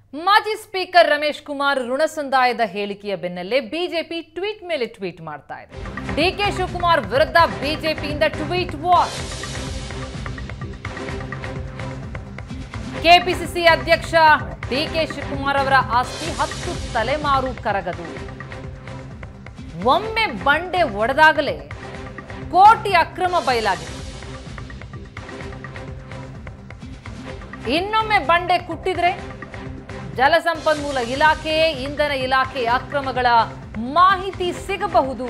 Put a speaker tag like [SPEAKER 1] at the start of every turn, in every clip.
[SPEAKER 1] ಮಾಜಿ ಸ್ಪೀಕರ್ ರಮೇಶ್ ಕುಮಾರ್ ಋಣ ಸಂದಾಯದ ಹೇಳಿಕೆಯ ಬೆನ್ನಲ್ಲೇ ಬಿಜೆಪಿ ಟ್ವೀಟ್ ಮೇಲೆ ಟ್ವೀಟ್ ಮಾಡ್ತಾ ಇದೆ ಡಿಕೆ ಶಿವಕುಮಾರ್ ವಿರುದ್ಧ ಬಿಜೆಪಿಯಿಂದ ಟ್ವೀಟ್ ವಾರ್ ಕೆಪಿಸಿಸಿ ಅಧ್ಯಕ್ಷ ಡಿಕೆ ಶಿವಕುಮಾರ್ ಅವರ ಆಸ್ತಿ ಹತ್ತು ತಲೆಮಾರು ಕರಗದು ಒಮ್ಮೆ ಬಂಡೆ ಒಡೆದಾಗಲೇ ಕೋಟಿ ಅಕ್ರಮ ಬಯಲಾಗಿದೆ ಇನ್ನೊಮ್ಮೆ ಬಂಡೆ ಕುಟ್ಟಿದ್ರೆ ಜಲಸಂಪನ್ಮೂಲ ಇಲಾಖೆ ಇಂಧನ ಇಲಾಖೆ ಅಕ್ರಮಗಳ ಮಾಹಿತಿ ಸಿಗಬಹುದು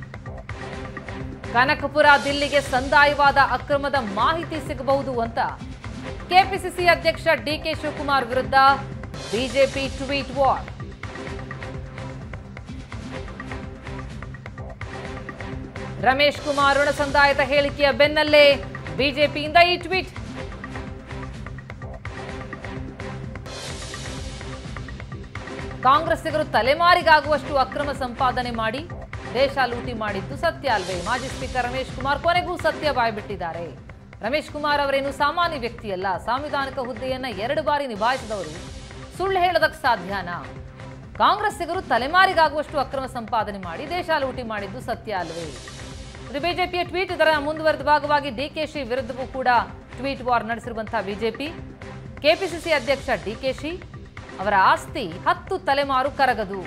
[SPEAKER 1] ಕನಕಪುರ ದಿಲ್ಲಿಗೆ ಸಂದಾಯವಾದ ಅಕ್ರಮದ ಮಾಹಿತಿ ಸಿಗಬಹುದು ಅಂತ ಕೆಪಿಸಿಸಿ ಅಧ್ಯಕ್ಷ ಡಿಕೆ ಶಿವಕುಮಾರ್ ವಿರುದ್ಧ BJP tweet war Ramesh Kumar ಋಣ ಸಂದಾಯದ ಹೇಳಿಕೆಯ ಬೆನ್ನಲ್ಲೇ ಬಿಜೆಪಿಯಿಂದ ಈ ಟ್ವೀಟ್ ಕಾಂಗ್ರೆಸ್ಸಿಗರು ತಲೆಮಾರಿಗಾಗುವಷ್ಟು ಅಕ್ರಮ ಸಂಪಾದನೆ ಮಾಡಿ ದೇಶ ಲೂಟಿ ಮಾಡಿದ್ದು ಸತ್ಯ ಅಲ್ವೇ ಮಾಜಿ ಸ್ಪೀಕರ್ ರಮೇಶ್ ಕುಮಾರ್ ಕೊನೆಗೂ ಸತ್ಯ ಬಾಯ್ಬಿಟ್ಟಿದ್ದಾರೆ ರಮೇಶ್ ಕುಮಾರ್ ಅವರೇನು ಸಾಮಾನ್ಯ ವ್ಯಕ್ತಿಯಲ್ಲ ಸಾಂವಿಧಾನಿಕ ಹುದ್ದೆಯನ್ನ ಎರಡು ಬಾರಿ ನಿಭಾಯಿಸಿದವರು ಸುಳ್ಳು ಹೇಳೋದಕ್ಕೆ ಸಾಧ್ಯನಾ ಕಾಂಗ್ರೆಸ್ಸಿಗರು ತಲೆಮಾರಿಗಾಗುವಷ್ಟು ಅಕ್ರಮ ಸಂಪಾದನೆ ಮಾಡಿ ದೇಶ ಲೂಟಿ ಮಾಡಿದ್ದು ಸತ್ಯ ಅಲ್ವೇ ಇದು ಬಿಜೆಪಿಯ ಟ್ವೀಟ್ ಇದರ ಮುಂದುವರೆದ ಭಾಗವಾಗಿ ಡಿಕೆಶಿ ವಿರುದ್ಧವೂ ಕೂಡ ಟ್ವೀಟ್ ವಾರ್ ನಡೆಸಿರುವಂತಹ ಬಿಜೆಪಿ ಕೆಪಿಸಿಸಿ ಅಧ್ಯಕ್ಷ ಡಿಕೆಶಿ ಅವರ ಆಸ್ತಿ ಹತ್ತು ತಲೆಮಾರು ಕರಗದು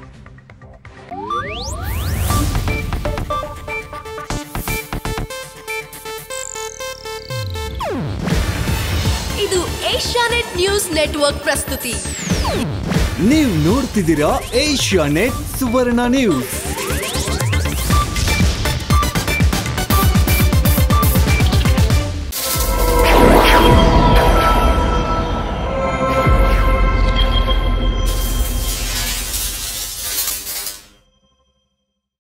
[SPEAKER 2] ಇದು ಏಷ್ಯಾನೆಟ್ ನ್ಯೂಸ್ ನೆಟ್ವರ್ಕ್ ಪ್ರಸ್ತುತಿ
[SPEAKER 3] ನೀವು ನೋಡ್ತಿದ್ದೀರಾ ಏಷ್ಯಾ ನೆಟ್ ಸುವರ್ಣ ನ್ಯೂಸ್